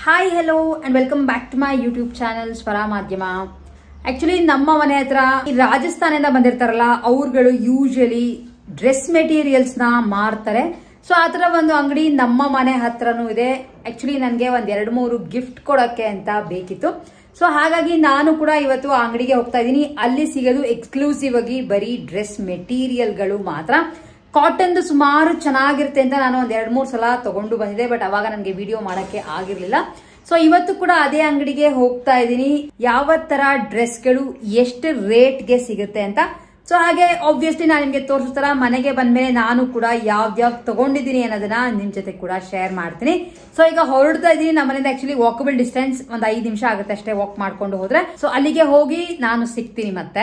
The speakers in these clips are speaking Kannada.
hi hello and welcome back to my YouTube channel Swara Madhyama actually ನಮ್ಮ ಮನೆ ಹತ್ರ ಈ ರಾಜಸ್ಥಾನದಿಂದ ಬಂದಿರ್ತಾರಲ್ಲ ಅವ್ರುಗಳು ಯೂಶಲಿ ಡ್ರೆಸ್ ಮೆಟೀರಿಯಲ್ಸ್ ನ ಮಾರ್ತಾರೆ ಸೊ ಆ ತರ ಒಂದು ಅಂಗಡಿ ನಮ್ಮ ಮನೆ ಹತ್ರನೂ ಇದೆ ಆಕ್ಚುಲಿ ನನಗೆ ಒಂದ್ ಎರಡ್ ಮೂರು ಗಿಫ್ಟ್ ಕೊಡಕ್ಕೆ ಅಂತ ಬೇಕಿತ್ತು ಸೊ ಹಾಗಾಗಿ ನಾನು ಕೂಡ ಇವತ್ತು ಆ ಅಂಗಡಿಗೆ ಹೋಗ್ತಾ ಇದ್ದೀನಿ ಅಲ್ಲಿ ಸಿಗೋದು ಎಕ್ಸ್ಕ್ಲೂಸಿವ್ ಆಗಿ ಬರೀ ಡ್ರೆಸ್ ಮೆಟೀರಿಯಲ್ಗಳು ಮಾತ್ರ ಕಾಟನ್ದು ಸುಮಾರು ಚೆನ್ನಾಗಿರುತ್ತೆ ಅಂತ ನಾನು ಒಂದ್ ಎರಡ್ ಮೂರ್ ಸಲ ತಗೊಂಡು ಬಂದಿದೆ ಬಟ್ ಅವಾಗ ನನಗೆ ವಿಡಿಯೋ ಮಾಡಕ್ಕೆ ಆಗಿರ್ಲಿಲ್ಲ ಸೊ ಇವತ್ತು ಕೂಡ ಅದೇ ಅಂಗಡಿಗೆ ಹೋಗ್ತಾ ಇದ್ದೀನಿ ಯಾವ ತರ ಡ್ರೆಸ್ಗಳು ಎಷ್ಟು ರೇಟ್ಗೆ ಸಿಗುತ್ತೆ ಅಂತ ಸೊ ಹಾಗೆ ಆಬ್ವಿಯಸ್ಲಿ ನಾನು ನಿಮ್ಗೆ ತೋರಿಸೋ ತರ ಮನೆಗೆ ಬಂದ್ಮೇಲೆ ನಾನು ಕೂಡ ಯಾವ್ದ್ಯಾವ್ ತಗೊಂಡಿದ್ದೀನಿ ಅನ್ನೋದನ್ನ ನಿಮ್ ಜೊತೆ ಕೂಡ ಶೇರ್ ಮಾಡ್ತೀನಿ ಸೊ ಈಗ ಹೊರಡ್ತಾ ಇದ್ದೀನಿ ನಮ್ಮ ಮನೆಯಿಂದ ಆಕ್ಚುಲಿ ವಾಕಬಲ್ ಡಿಸ್ಟೆನ್ಸ್ ಒಂದ್ ಐದು ನಿಮಿಷ ಆಗುತ್ತೆ ಅಷ್ಟೇ ವಾಕ್ ಮಾಡ್ಕೊಂಡು ಹೋದ್ರೆ ಸೊ ಅಲ್ಲಿಗೆ ಹೋಗಿ ನಾನು ಸಿಗ್ತೀನಿ ಮತ್ತೆ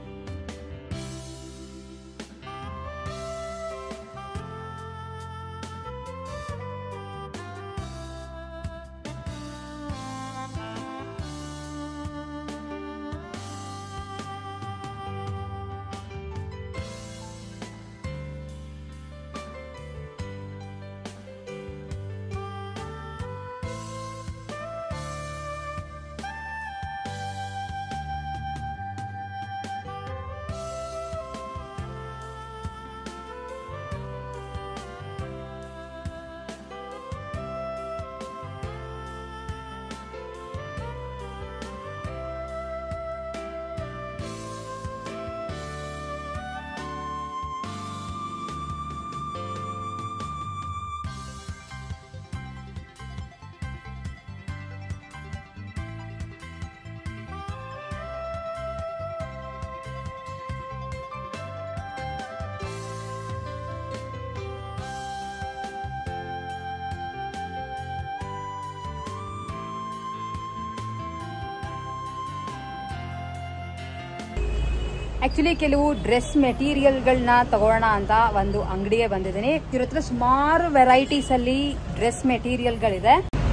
ಆಕ್ಚುಲಿ ಕೆಲವು ಡ್ರೆಸ್ ಮೆಟೀರಿಯಲ್ಗಳನ್ನ ತಗೊಳ್ಳೋಣ ಅಂತ ಒಂದು ಅಂಗಡಿಗೆ ಬಂದಿದ್ದೀನಿ ಇವ್ರ ಹತ್ರ ಸುಮಾರು ವೆರೈಟೀಸ್ ಅಲ್ಲಿ ಡ್ರೆಸ್ ಮೆಟೀರಿಯಲ್ಗಳಿದೆ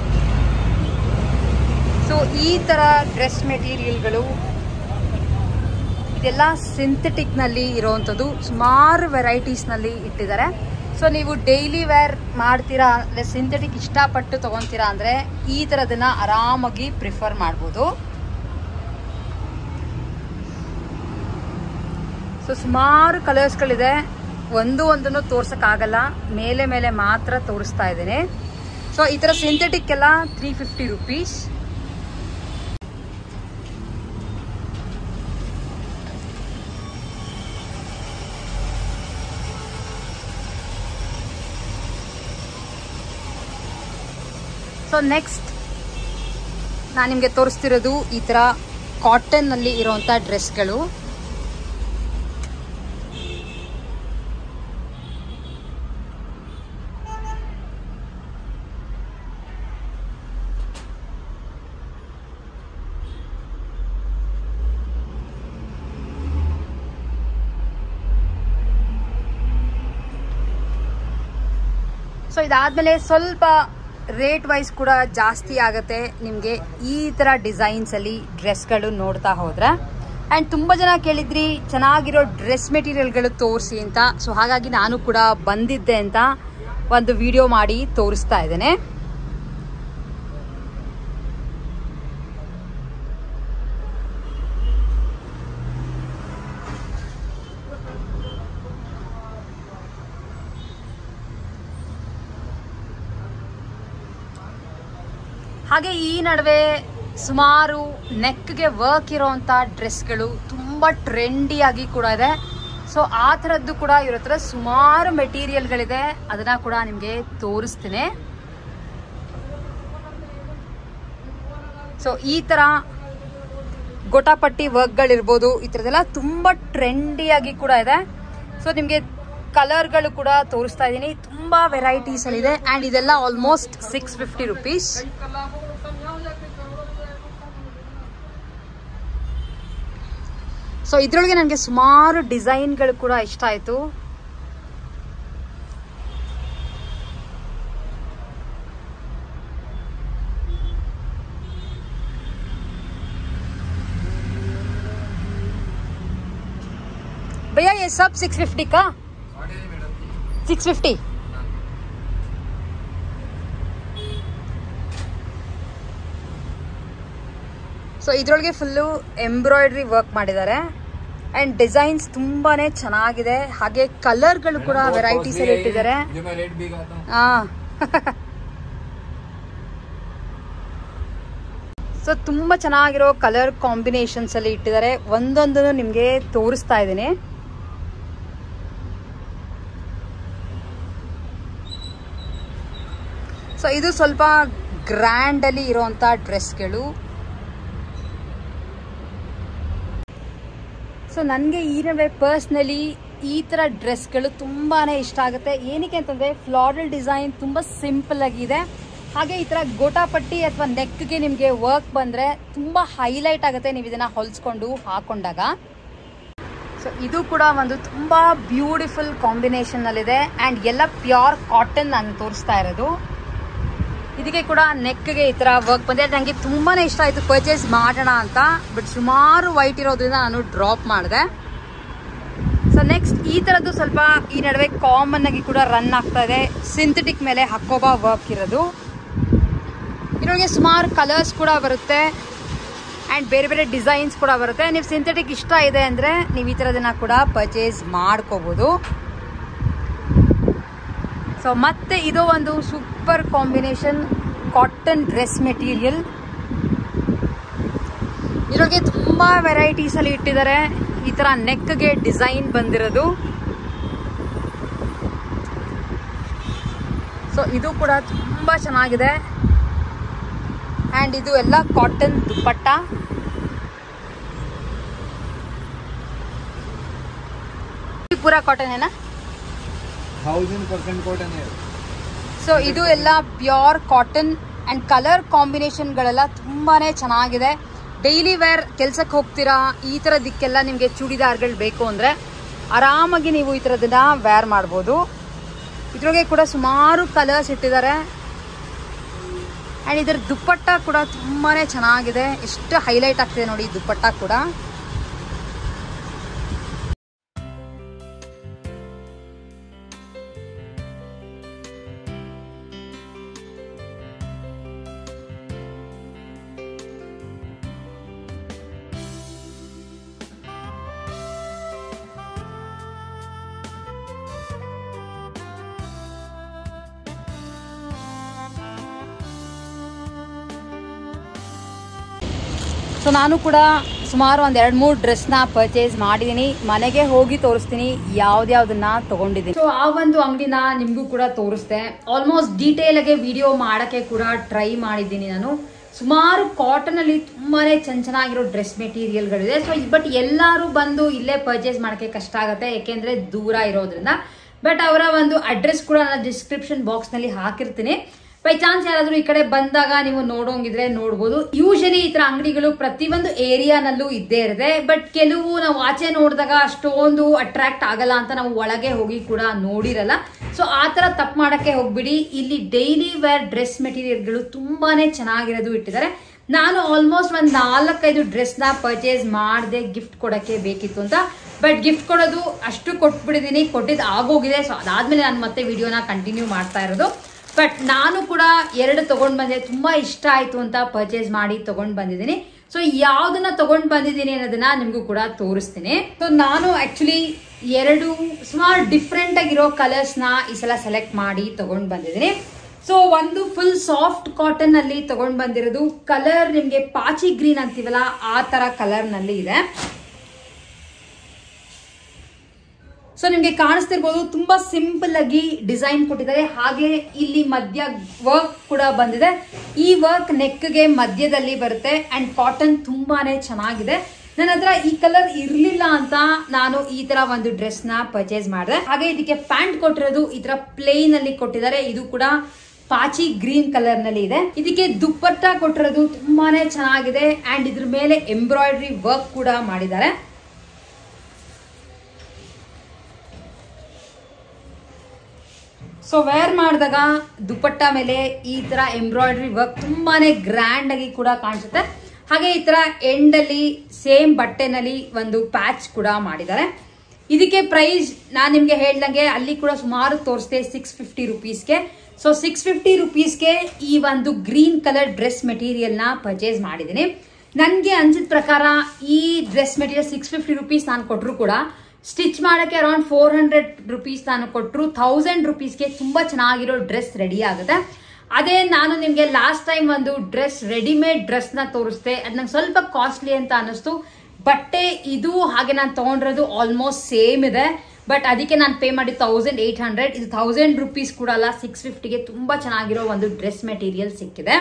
ಸೊ ಈ ತರ ಡ್ರೆಸ್ ಮೆಟೀರಿಯಲ್ಗಳು ಇದೆಲ್ಲ ಸಿಂಥೆಟಿಕ್ ನಲ್ಲಿ ಇರುವಂತದ್ದು ಸುಮಾರು ವೆರೈಟೀಸ್ ನಲ್ಲಿ ಇಟ್ಟಿದ್ದಾರೆ ಸೊ ನೀವು ಡೈಲಿ ವೇರ್ ಮಾಡ್ತೀರಾ ಅಂದ್ರೆ ಸಿಂಥೆಟಿಕ್ ಇಷ್ಟಪಟ್ಟು ತಗೊಂತೀರಾ ಅಂದ್ರೆ ಈ ತರದನ್ನ ಆರಾಮಾಗಿ ಪ್ರಿಫರ್ ಮಾಡ್ಬೋದು ಸೊ ಸುಮಾರು ಕಲರ್ಸ್ಗಳಿದೆ ಒಂದು ಒಂದನ್ನು ತೋರ್ಸಕ್ಕಾಗಲ್ಲ ಮೇಲೆ ಮೇಲೆ ಮಾತ್ರ ತೋರಿಸ್ತಾ ಇದ್ದೇನೆ ಸೊ ಈ ತರ ಸಿಂಥೆಟಿಕ್ ಎಲ್ಲ three fifty rupees so next ನಾನು ನಿಮಗೆ ತೋರಿಸ್ತಿರೋದು ಈ ತರ ಕಾಟನ್ ನಲ್ಲಿ ಇರುವಂತ ಡ್ರೆಸ್ಗಳು ಸೊ ಇದಾದ್ಮೇಲೆ ಸ್ವಲ್ಪ ರೇಟ್ ವೈಸ್ ಕೂಡ ಜಾಸ್ತಿ ಆಗುತ್ತೆ ನಿಮಗೆ ಈ ತರ ಡಿಸೈನ್ಸ್ ಅಲ್ಲಿ ಡ್ರೆಸ್ಗಳು ನೋಡ್ತಾ ಹೋದ್ರೆ ಅಂಡ್ ತುಂಬಾ ಜನ ಕೇಳಿದ್ರಿ ಚೆನ್ನಾಗಿರೋ ಡ್ರೆಸ್ ಮೆಟೀರಿಯಲ್ಗಳು ತೋರಿಸಿ ಅಂತ ಸೊ ಹಾಗಾಗಿ ನಾನು ಕೂಡ ಬಂದಿದ್ದೆ ಅಂತ ಒಂದು ವಿಡಿಯೋ ಮಾಡಿ ತೋರಿಸ್ತಾ ಇದ್ದೇನೆ ಹಾಗೆ ಈ ನಡುವೆ ಸುಮಾರು ನೆಕ್ಗೆ ವರ್ಕ್ ಇರೋಂಥ ಡ್ರೆಸ್ಗಳು ತುಂಬ ಟ್ರೆಂಡಿಯಾಗಿ ಕೂಡ ಇದೆ ಸೊ ಆ ಥರದ್ದು ಕೂಡ ಇವ್ರ ಹತ್ರ ಸುಮಾರು ಮೆಟೀರಿಯಲ್ಗಳಿದೆ ಅದನ್ನ ಕೂಡ ನಿಮಗೆ ತೋರಿಸ್ತೀನಿ ಸೊ ಈ ಥರ ಗೋಟಾಪಟ್ಟಿ ವರ್ಕ್ಗಳಿರ್ಬೋದು ಈ ಥರದ್ದೆಲ್ಲ ತುಂಬ ಟ್ರೆಂಡಿಯಾಗಿ ಕೂಡ ಇದೆ ಸೊ ನಿಮಗೆ ಕಲರ್ಗಳು ಕೂಡ ತೋರಿಸ್ತಾ ಇದ್ದೀನಿ ತುಂಬಾ ವೆರೈಟೀಸ್ ಅಲ್ಲಿ ಇದೆ ಅಂಡ್ ಇದೆಲ್ಲ almost six fifty rupees so ಇದ್ರೊಳಗೆ ನನಗೆ ಸುಮಾರು ಡಿಸೈನ್ಗಳು ಕೂಡ ಇಷ್ಟ ಆಯ್ತು भैया ये सब सिक्स फिफ्टी का सिक्स फिफ्टी ಸೊ ಇದರೊಳಗೆ ಫುಲ್ಲು ಎಂಬ್ರಾಯ್ಡ್ರಿ ವರ್ಕ್ ಮಾಡಿದ್ದಾರೆ ಅಂಡ್ ಡಿಸೈನ್ಸ್ ತುಂಬಾನೇ ಚೆನ್ನಾಗಿದೆ ಹಾಗೆ ಕಲರ್ಗಳು ಕೂಡ ವೆರೈಟೀಸ್ ಅಲ್ಲಿ ಇಟ್ಟಿದ್ದಾರೆ जो मैं रेट भी कहता हूँ ಹಾ ಸೊ ತುಂಬಾ ಚೆನ್ನಾಗಿರೋ ಕಲರ್ ಕಾಂಬಿನೇಷನ್ಸ್ ಅಲ್ಲಿ ಇಟ್ಟಿದ್ದಾರೆ ಒಂದೊಂದನ್ನು ನಿಮ್ಗೆ ತೋರಿಸ್ತಾ ಇದ್ದೀನಿ ಸೊ ಇದು ಸ್ವಲ್ಪ ಗ್ರ್ಯಾಂಡ್ ಅಲ್ಲಿ ಇರುವಂತ ಡ್ರೆಸ್ಗಳು ಸೊ ನನಗೆ ಈ ನಡುವೆ ಪರ್ಸ್ನಲಿ ಈ ಥರ ಡ್ರೆಸ್ಗಳು ತುಂಬಾ ಇಷ್ಟ ಆಗುತ್ತೆ ಏನಕ್ಕೆ ಅಂತಂದರೆ ಫ್ಲಾರಲ್ ಡಿಸೈನ್ ತುಂಬ ಸಿಂಪಲ್ ಆಗಿದೆ ಹಾಗೆ ಈ ಥರ ಗೋಟಾಪಟ್ಟಿ ಅಥವಾ ನೆಕ್ಗೆ ನಿಮಗೆ ವರ್ಕ್ ಬಂದರೆ ತುಂಬ ಹೈಲೈಟ್ ಆಗುತ್ತೆ ನೀವು ಇದನ್ನು ಹೊಲಿಸ್ಕೊಂಡು ಹಾಕೊಂಡಾಗ ಸೊ ಇದು ಕೂಡ ಒಂದು ತುಂಬ ಬ್ಯೂಟಿಫುಲ್ ಕಾಂಬಿನೇಷನ್ನಲ್ಲಿದೆ ಆ್ಯಂಡ್ ಎಲ್ಲ ಪ್ಯೂರ್ ಕಾಟನ್ ನಾನು ತೋರಿಸ್ತಾ ಇರೋದು ಇದಕ್ಕೆ ಕೂಡ ನೆಕ್ಗೆ ಈ ತರ ವರ್ಕ್ ಬಂದಿದೆ ನನಗೆ ತುಂಬಾನೇ ಇಷ್ಟ ಆಯ್ತು ಪರ್ಚೇಸ್ ಮಾಡೋಣ ಅಂತ ಬಟ್ ಸುಮಾರು ವೈಟ್ ಇರೋದ್ರಿಂದ ನಾನು ಡ್ರಾಪ್ ಮಾಡಿದೆ ಸೊ ನೆಕ್ಸ್ಟ್ ಈ ತರದ್ದು ಸ್ವಲ್ಪ ಈ ನಡುವೆ ಕಾಮನ್ ಆಗಿ ಕೂಡ ರನ್ ಆಗ್ತಾ ಇದೆ ಸಿಂಥೆಟಿಕ್ ಮೇಲೆ ಹಕ್ಕೋಬಾ ವರ್ಕ್ ಇರೋದು ಇದರೊಳಗೆ ಸುಮಾರು ಕಲರ್ಸ್ ಕೂಡ ಬರುತ್ತೆ ಆ್ಯಂಡ್ ಬೇರೆ ಬೇರೆ ಡಿಸೈನ್ಸ್ ಕೂಡ ಬರುತ್ತೆ ನೀವು ಸಿಂಥೆಟಿಕ್ ಇಷ್ಟ ಇದೆ ಅಂದರೆ ನೀವು ಈ ಥರದನ್ನ ಕೂಡ ಪರ್ಚೇಸ್ ಮಾಡ್ಕೋಬೋದು ಸೊ ಮತ್ತೆ ಇದು ಒಂದು super combination cotton dress material ಇದ್ರೊಳಗೆ ತುಂಬಾ ವೆರೈಟೀಸ್ ಅಲ್ಲಿ ಇಟ್ಟಿದ್ದಾರೆ ಈ ತರ ನೆಕ್ಗೆ ಡಿಸೈನ್ ಬಂದಿರೋದು ಸೊ ಇದು ಕೂಡ ತುಂಬಾ ಚೆನ್ನಾಗಿದೆ ಅಂಡ್ ಇದು ಎಲ್ಲ ಕಾಟನ್ ದುಪ್ಪಟ್ಟ ಪೂರಾ ಕಾಟನ್ ಏನಾ थाउजेंड परसेंट कॉटन है ಸೊ ಇದು ಎಲ್ಲ ಪ್ಯೂರ್ ಕಾಟನ್ ಅಂಡ್ ಕಲರ್ ಕಾಂಬಿನೇಷನ್ಗಳೆಲ್ಲ ತುಂಬಾನೇ ಚೆನ್ನಾಗಿದೆ ಡೈಲಿ ವೇರ್ ಕೆಲ್ಸಕ್ಕೆ ಹೋಗ್ತೀರಾ ಈ ಥರದಕ್ಕೆಲ್ಲ ನಿಮಗೆ ಚೂಡಿದಾರ್ಗಳು ಬೇಕು ಅಂದರೆ ಆರಾಮಾಗಿ ನೀವು ಈ ಥರದನ್ನ ವೇರ್ ಮಾಡ್ಬೋದು ಇದ್ರೊಳಗೆ ಕೂಡ ಸುಮಾರು ಕಲರ್ಸ್ ಇಟ್ಟಿದ್ದಾರೆ ಆ್ಯಂಡ್ ಇದರ ದುಪ್ಪಟ್ಟ ಕೂಡ ತುಂಬಾನೇ ಚೆನ್ನಾಗಿದೆ ಎಷ್ಟು ಹೈಲೈಟ್ ಆಗ್ತಿದೆ ನೋಡಿ ಈ ದುಪ್ಪಟ್ಟ ಕೂಡ ಸೊ ನಾನು ಕೂಡ ಸುಮಾರು ಒಂದು ಎರಡು ಮೂರು ಡ್ರೆಸ್ನ ಪರ್ಚೇಸ್ ಮಾಡಿದ್ದೀನಿ ಮನೆಗೆ ಹೋಗಿ ತೋರಿಸ್ತೀನಿ ಯಾವ್ದ್ಯಾವ್ದನ್ನ ತಗೊಂಡಿದ್ದೀನಿ ಸೊ ಆ ಒಂದು ಅಂಗಡಿನ ನಿಮಗೂ ಕೂಡ ತೋರಿಸ್ದೆ ಆಲ್ಮೋಸ್ಟ್ ಡೀಟೇಲ್ ಆಗಿ ವಿಡಿಯೋ ಮಾಡಕ್ಕೆ ಕೂಡ ಟ್ರೈ ಮಾಡಿದ್ದೀನಿ ನಾನು ಸುಮಾರು ಕಾಟನ್ ಅಲ್ಲಿ ತುಂಬಾನೇ ಚೆನ್ನ ಚೆನ್ನಾಗಿರೋ ಡ್ರೆಸ್ ಮೆಟೀರಿಯಲ್ಗಳಿದೆ ಸೊ ಬಟ್ ಎಲ್ಲರೂ ಬಂದು ಇಲ್ಲೇ ಪರ್ಚೇಸ್ ಮಾಡಕ್ಕೆ ಕಷ್ಟ ಆಗುತ್ತೆ ಯಾಕೆಂದ್ರೆ ದೂರ ಇರೋದ್ರಿಂದ ಬಟ್ ಅವರ ಒಂದು ಅಡ್ರೆಸ್ ಕೂಡ ನಾನು ಡಿಸ್ಕ್ರಿಪ್ಷನ್ ಬಾಕ್ಸ್ ನಲ್ಲಿ ಹಾಕಿರ್ತೀನಿ ಬೈ ಚಾನ್ಸ್ ಯಾರಾದ್ರೂ ಈ ಕಡೆ ಬಂದಾಗ ನೀವು ನೋಡೋಂಗಿದ್ರೆ ನೋಡ್ಬೋದು ಯೂಶಲಿ ಈ ತರ ಅಂಗಡಿಗಳು ಪ್ರತಿಯೊಂದು ಏರಿಯಾನಲ್ಲೂ ಇದ್ದೇ ಇರುತ್ತೆ ಬಟ್ ಕೆಲವು ನಾವು ಆಚೆ ನೋಡಿದಾಗ ಅಷ್ಟೊಂದು ಅಟ್ರಾಕ್ಟ್ ಆಗಲ್ಲ ಅಂತ ನಾವು ಒಳಗೆ ಹೋಗಿ ಕೂಡ ನೋಡಿರಲ್ಲ ಸೊ ಆ ತರ ತಪ್ಪು ಮಾಡಕ್ಕೆ ಹೋಗ್ಬಿಡಿ ಇಲ್ಲಿ ಡೈಲಿ ವೇರ್ ಡ್ರೆಸ್ ಮೆಟೀರಿಯಲ್ಗಳು ತುಂಬಾನೇ ಚೆನ್ನಾಗಿರೋದು ಇಟ್ಟಿದ್ದಾರೆ ನಾನು ಆಲ್ಮೋಸ್ಟ್ ಒಂದ್ ನಾಲ್ಕೈದು ಡ್ರೆಸ್ ನ ಪರ್ಚೇಸ್ ಮಾಡದೆ ಗಿಫ್ಟ್ ಕೊಡಕ್ಕೆ ಬೇಕಿತ್ತು ಅಂತ ಬಟ್ ಗಿಫ್ಟ್ ಕೊಡೋದು ಅಷ್ಟು ಕೊಟ್ಬಿಟ್ಟಿದೀನಿ ಕೊಟ್ಟಿದ್ದು ಆಗೋಗಿದೆ ಸೊ ಅದಾದ್ಮೇಲೆ ನಾನು ಮತ್ತೆ ವಿಡಿಯೋನ ಕಂಟಿನ್ಯೂ ಮಾಡ್ತಾ ಇರೋದು ಬಟ್ ನಾನು ಕೂಡ ಎರಡು ತಗೊಂಡ್ ಬಂದೆ ತುಂಬಾ ಇಷ್ಟ ಆಯ್ತು ಅಂತ ಪರ್ಚೇಸ್ ಮಾಡಿ ತಗೊಂಡ್ ಬಂದಿದ್ದೀನಿ ಸೊ ಯಾವ್ದನ್ನ ತಗೊಂಡ್ ಬಂದಿದ್ದೀನಿ ಅನ್ನೋದನ್ನ ನಿಮ್ಗೂ ಕೂಡ ತೋರಿಸ್ತೀನಿ ಸೊ ನಾನು ಆಕ್ಚುಲಿ ಎರಡು ಸುಮಾರು ಡಿಫ್ರೆಂಟ್ ಆಗಿರೋ ಕಲರ್ಸ್ ನ ಈ ಸಲ ಸೆಲೆಕ್ಟ್ ಮಾಡಿ ತಗೊಂಡ್ ಬಂದಿದ್ದೀನಿ ಸೊ ಒಂದು ಫುಲ್ ಸಾಫ್ಟ್ ಕಾಟನ್ ಅಲ್ಲಿ ತಗೊಂಡ್ ಬಂದಿರೋದು ಕಲರ್ ನಿಮ್ಗೆ ಪಾಚಿ ಗ್ರೀನ್ ಅಂತೀವಲ್ಲ ಆ ತರ ಕಲರ್ ನಲ್ಲಿ ಇದೆ ಸೊ ನಿಮ್ಗೆ ಕಾಣಿಸ್ತಿರ್ಬೋದು ತುಂಬಾ ಸಿಂಪಲ್ ಆಗಿ ಡಿಸೈನ್ ಕೊಟ್ಟಿದ್ದಾರೆ ಹಾಗೆ ಇಲ್ಲಿ ಮಧ್ಯ ವರ್ಕ್ ಕೂಡ ಬಂದಿದೆ ಈ ವರ್ಕ್ ನೆಕ್ಗೆ ಮಧ್ಯದಲ್ಲಿ ಬರುತ್ತೆ ಅಂಡ್ ಕಾಟನ್ ತುಂಬಾನೇ ಚೆನ್ನಾಗಿದೆ ನನ್ನ ಹತ್ರ ಈ ಕಲರ್ ಇರ್ಲಿಲ್ಲ ಅಂತ ನಾನು ಈ ತರ ಒಂದು ಡ್ರೆಸ್ ನ ಪರ್ಚೇಸ್ ಮಾಡಿದೆ ಹಾಗೆ ಇದಕ್ಕೆ ಪ್ಯಾಂಟ್ ಕೊಟ್ಟಿರೋದು ಈ ತರ ಪ್ಲೇನ್ ಅಲ್ಲಿ ಕೊಟ್ಟಿದ್ದಾರೆ ಇದು ಕೂಡ ಪಾಚಿ ಗ್ರೀನ್ ಕಲರ್ ನಲ್ಲಿ ಇದೆ ಇದಕ್ಕೆ ದುಪ್ಪಟ್ಟ ಕೊಟ್ಟಿರೋದು ತುಂಬಾನೇ ಚೆನ್ನಾಗಿದೆ ಅಂಡ್ ಇದ್ರ ಮೇಲೆ ಎಂಬ್ರಾಯ್ಡ್ರಿ ವರ್ಕ್ ಕೂಡ ಮಾಡಿದ್ದಾರೆ ಸೊ ವೇರ್ ಮಾಡಿದಾಗ ದುಪ್ಪಟ್ಟ ಮೇಲೆ ಈ ತರ ಎಂಬ್ರಾಯ್ಡ್ರಿ ವರ್ಕ್ ತುಂಬಾನೇ ಗ್ರ್ಯಾಂಡ್ ಆಗಿ ಕೂಡ ಕಾಣಿಸುತ್ತೆ ಹಾಗೆ ಈ ತರ ಎಂಡ್ ಅಲ್ಲಿ ಸೇಮ್ ಬಟ್ಟೆನಲ್ಲಿ ಒಂದು ಪ್ಯಾಚ್ ಕೂಡ ಮಾಡಿದ್ದಾರೆ ಇದಕ್ಕೆ ಪ್ರೈಸ್ ನಾನು ನಿಮ್ಗೆ ಹೇಳ್ದಂಗೆ ಅಲ್ಲಿ ಕೂಡ ಸುಮಾರು ತೋರಿಸ್ದೆ ಸಿಕ್ಸ್ ಫಿಫ್ಟಿ ರುಪೀಸ್ಗೆ ಸೊ ಸಿಕ್ಸ್ ಫಿಫ್ಟಿ ರುಪೀಸ್ಗೆ ಈ ಒಂದು ಗ್ರೀನ್ ಕಲರ್ ಡ್ರೆಸ್ ಮೆಟೀರಿಯಲ್ ನ ಪರ್ಚೇಸ್ ಮಾಡಿದ್ದೀನಿ ನನಗೆ ಅನ್ಸಿದ ಪ್ರಕಾರ ಈ dress material six fifty rupees ನಾನು ಕೊಟ್ಟರು ಕೂಡ ಸ್ಟಿಚ್ ಮಾಡೋಕ್ಕೆ ಅರೌಂಡ್ ಫೋರ್ ಹಂಡ್ರೆಡ್ ರುಪೀಸ್ ನಾನು ಕೊಟ್ಟರು ಥೌಸಂಡ್ ರುಪೀಸ್ಗೆ ತುಂಬ ಚೆನ್ನಾಗಿರೋ ಡ್ರೆಸ್ ರೆಡಿ ಆಗುತ್ತೆ ಅದೇ ನಾನು ನಿಮಗೆ ಲಾಸ್ಟ್ ಟೈಮ್ ಒಂದು ಡ್ರೆಸ್ ರೆಡಿಮೇಡ್ ಡ್ರೆಸ್ನ ತೋರಿಸ್ದೆ ಅದು ನಂಗೆ ಸ್ವಲ್ಪ ಕಾಸ್ಟ್ಲಿ ಅಂತ ಅನ್ನಿಸ್ತು ಬಟ್ಟೆ ಇದು ಹಾಗೆ ನಾನು ತೊಗೊಂಡಿರೋದು ಆಲ್ಮೋಸ್ಟ್ ಸೇಮ್ ಇದೆ ಬಟ್ ಅದಕ್ಕೆ ನಾನು ಪೇ ಮಾಡಿ ತೌಸಂಡ್ ಏಯ್ಟ್ ಹಂಡ್ರೆಡ್ ಇದು ತೌಸಂಡ್ ರುಪೀಸ್ ಕೂಡ ಅಲ್ಲ ಸಿಕ್ಸ್ ಫಿಫ್ಟಿಗೆ ತುಂಬ ಚೆನ್ನಾಗಿರೋ ಒಂದು ಡ್ರೆಸ್ ಮೆಟೀರಿಯಲ್ ಸಿಕ್ಕಿದೆ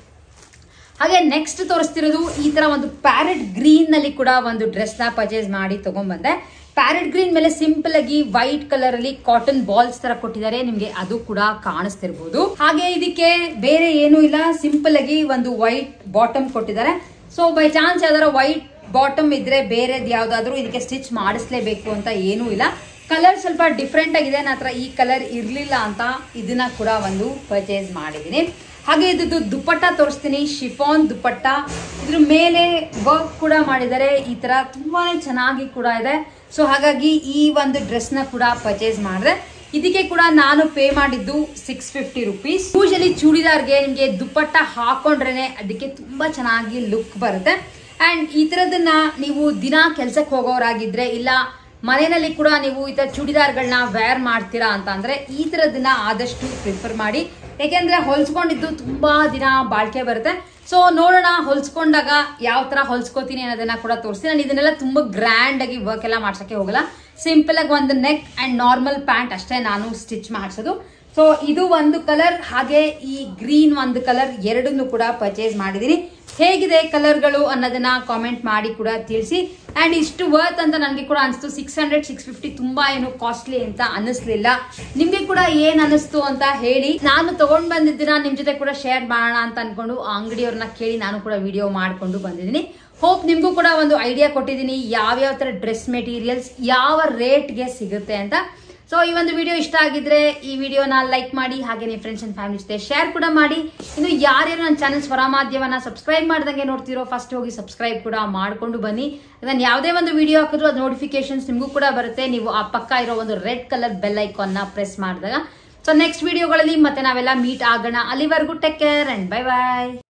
ಹಾಗೆ ನೆಕ್ಸ್ಟ್ ತೋರಿಸ್ತಿರೋದು ಈ ತರ ಒಂದು ಪ್ಯಾರೆಟ್ ಗ್ರೀನ್ ನಲ್ಲಿ ಕೂಡ ಒಂದು ಡ್ರೆಸ್ ನ ಪರ್ಚೇಸ್ ಮಾಡಿ ತಗೊಂಡ್ಬಂದೆ ಪ್ಯಾರೆಟ್ ಗ್ರೀನ್ ಮೇಲೆ ಸಿಂಪಲ್ ಆಗಿ ವೈಟ್ ಕಲರ್ ಅಲ್ಲಿ ಕಾಟನ್ ಬಾಲ್ಸ್ ತರ ಕೊಟ್ಟಿದ್ದಾರೆ ನಿಮ್ಗೆ ಅದು ಕೂಡ ಕಾಣಿಸ್ತಿರ್ಬೋದು ಹಾಗೆ ಇದಕ್ಕೆ ಬೇರೆ ಏನೂ ಇಲ್ಲ ಸಿಂಪಲ್ ಆಗಿ ಒಂದು ವೈಟ್ ಬಾಟಮ್ ಕೊಟ್ಟಿದ್ದಾರೆ ಸೊ ಬೈ ಚಾನ್ಸ್ ಯಾವ್ದಾರ ವೈಟ್ ಬಾಟಮ್ ಇದ್ರೆ ಬೇರೆದ್ ಯಾವ್ದಾದ್ರು ಇದಕ್ಕೆ ಸ್ಟಿಚ್ ಮಾಡಿಸ್ಲೇಬೇಕು ಅಂತ ಏನೂ ಇಲ್ಲ ಕಲರ್ ಸ್ವಲ್ಪ ಡಿಫ್ರೆಂಟ್ ಆಗಿದೆ ನನ್ನ ಹತ್ರ ಈ ಕಲರ್ ಇರ್ಲಿಲ್ಲ ಅಂತ ಇದನ್ನ ಕೂಡ ಒಂದು ಪರ್ಚೇಸ್ ಮಾಡಿದೀನಿ ಹಾಗೆ ಇದ್ದು ದುಪ್ಪಟ್ಟ ತೋರಿಸ್ತೀನಿ ಶಿಫಾನ್ ದುಪ್ಪಟ್ಟ ಇದ್ರ ಮೇಲೆ ವರ್ಕ್ ಕೂಡ ಮಾಡಿದ್ದಾರೆ ಈ ತರ ತುಂಬಾನೇ ಚೆನ್ನಾಗಿ ಕೂಡ ಇದೆ ಸೊ ಹಾಗಾಗಿ ಈ ಒಂದು ಡ್ರೆಸ್ ನ ಕೂಡ ಪರ್ಚೇಸ್ ಮಾಡಿದೆ ಇದಕ್ಕೆ ಕೂಡ ನಾನು ಪೇ ಮಾಡಿದ್ದು ಸಿಕ್ಸ್ ಫಿಫ್ಟಿ ರುಪೀಸ್ ಯೂಶಲಿ ಚೂಡಿದಾರ್ಗೆ ನಿಮಗೆ ದುಪ್ಪಟ್ಟ ಹಾಕೊಂಡ್ರೇನೆ ಅದಕ್ಕೆ ತುಂಬಾ ಚೆನ್ನಾಗಿ ಲುಕ್ ಬರುತ್ತೆ ಅಂಡ್ ಈ ತರದನ್ನ ನೀವು ದಿನ ಕೆಲ್ಸಕ್ಕೆ ಹೋಗೋರಾಗಿದ್ರೆ ಇಲ್ಲ ಮನೆಯಲ್ಲಿ ಕೂಡ ನೀವು ಈ ತರ ಚೂಡಿದಾರ್ಗಳನ್ನ ವೇರ್ ಮಾಡ್ತೀರಾ ಅಂತ ಅಂದ್ರೆ ಈ ತರದನ್ನ ಆದಷ್ಟು ಪ್ರಿಫರ್ ಮಾಡಿ ಯಾಕೆಂದ್ರೆ ಹೊಲ್ಸ್ಕೊಂಡಿದ್ದು ತುಂಬಾ ದಿನ ಬಾಳ್ಕೆ ಬರುತ್ತೆ ಸೊ ನೋಡೋಣ ಹೊಲ್ಸ್ಕೊಂಡಾಗ ಯಾವ ತರ ಹೊಲ್ಸ್ಕೋತೀನಿ ಅನ್ನೋದನ್ನ ಕೂಡ ತೋರಿಸ್ತೀನಿ ನಾನು ಇದನ್ನೆಲ್ಲ ತುಂಬಾ ಗ್ರ್ಯಾಂಡ್ ಆಗಿ ವರ್ಕ್ ಎಲ್ಲ ಮಾಡ್ಸಕ್ಕೆ ಹೋಗಲ್ಲ ಸಿಂಪಲ್ ಆಗಿ ಒಂದು ನೆಕ್ ಅಂಡ್ ನಾರ್ಮಲ್ ಪ್ಯಾಂಟ್ ಅಷ್ಟೇ ನಾನು ಸ್ಟಿಚ್ ಮಾಡಿಸೋದು ಸೊ ಇದು ಒಂದು ಕಲರ್ ಹಾಗೆ ಈ ಗ್ರೀನ್ ಒಂದು ಕಲರ್ ಎರಡನ್ನು ಕೂಡ ಪರ್ಚೇಸ್ ಮಾಡಿದೀನಿ ಹೇಗಿದೆ ಕಲರ್ಗಳು ಅನ್ನೋದನ್ನ ಕಾಮೆಂಟ್ ಮಾಡಿ ಕೂಡ ತಿಳಿಸಿ ಅಂಡ್ ಇಷ್ಟು ವರ್ತ್ ಅಂತ ನನಗೆ ಕೂಡ ಅನಿಸ್ತು ಸಿಕ್ಸ್ ಹಂಡ್ರೆಡ್ ಸಿಕ್ಸ್ ಫಿಫ್ಟಿ ತುಂಬಾ ಏನು ಕಾಸ್ಟ್ಲಿ ಅಂತ ಅನ್ನಿಸ್ಲಿಲ್ಲ ನಿಮ್ಗೆ ಕೂಡ ಏನ್ ಅನಿಸ್ತು ಅಂತ ಹೇಳಿ ನಾನು ತಗೊಂಡ್ ಬಂದಿದ್ದೀನ ನಿಮ್ ಜೊತೆ ಕೂಡ ಶೇರ್ ಮಾಡೋಣ ಅಂತ ಅನ್ಕೊಂಡು ಆ ಅಂಗಡಿಯವ್ರನ್ನ ಕೇಳಿ ನಾನು ಕೂಡ ವಿಡಿಯೋ ಮಾಡ್ಕೊಂಡು ಬಂದಿದ್ದೀನಿ ಹೋಪ್ ನಿಮ್ಗೂ ಕೂಡ ಒಂದು ಐಡಿಯಾ ಕೊಟ್ಟಿದ್ದೀನಿ ಯಾವ್ಯಾವ ತರ ಡ್ರೆಸ್ ಮೆಟೀರಿಯಲ್ಸ್ ಯಾವ ರೇಟ್ಗೆ ಸಿಗುತ್ತೆ ಅಂತ ಸೊ ಈ ಒಂದು ವಿಡಿಯೋ ಇಷ್ಟ ಆಗಿದ್ರೆ ಈ ವಿಡಿಯೋನ ಲೈಕ್ ಮಾಡಿ ಹಾಗೆ ನಿಮ್ಮ ಫ್ರೆಂಡ್ಸ್ ಅಂಡ್ ಫ್ಯಾಮಿಲಿ ಜೊತೆ ಶೇರ್ ಕೂಡ ಮಾಡಿ ಇನ್ನು ಯಾರ್ಯಾರು ನನ್ನ ಚಾನಲ್ ಸ್ವರಮಾಧ್ಯಮನ ಸಬ್ಸ್ಕ್ರೈಬ್ ಮಾಡ್ದಂಗೆ ನೋಡ್ತಿರೋ ಫಸ್ಟ್ ಹೋಗಿ ಸಬ್ಸ್ಕ್ರೈಬ್ ಕೂಡ ಮಾಡ್ಕೊಂಡು ಬನ್ನಿ ನಾನು ಯಾವುದೇ ಒಂದು ವಿಡಿಯೋ ಹಾಕಿದ್ರು ಅದು ನೋಟಿಫಿಕೇಶನ್ಸ್ ನಿಮಗೂ ಕೂಡ ಬರುತ್ತೆ ನೀವು ಆ ಪಕ್ಕ ಇರೋ ಒಂದು ರೆಡ್ ಕಲರ್ ಬೆಲ್ ಐಕಾನ್ನ ಪ್ರೆಸ್ ಮಾಡಿದಾಗ ಸೊ ನೆಕ್ಸ್ಟ್ ವಿಡಿಯೋಗಳಲ್ಲಿ ಮತ್ತೆ ನಾವೆಲ್ಲ ಮೀಟ್ ಆಗೋಣ ಅಲ್ಲಿವರೆಗೂ take care and bye bye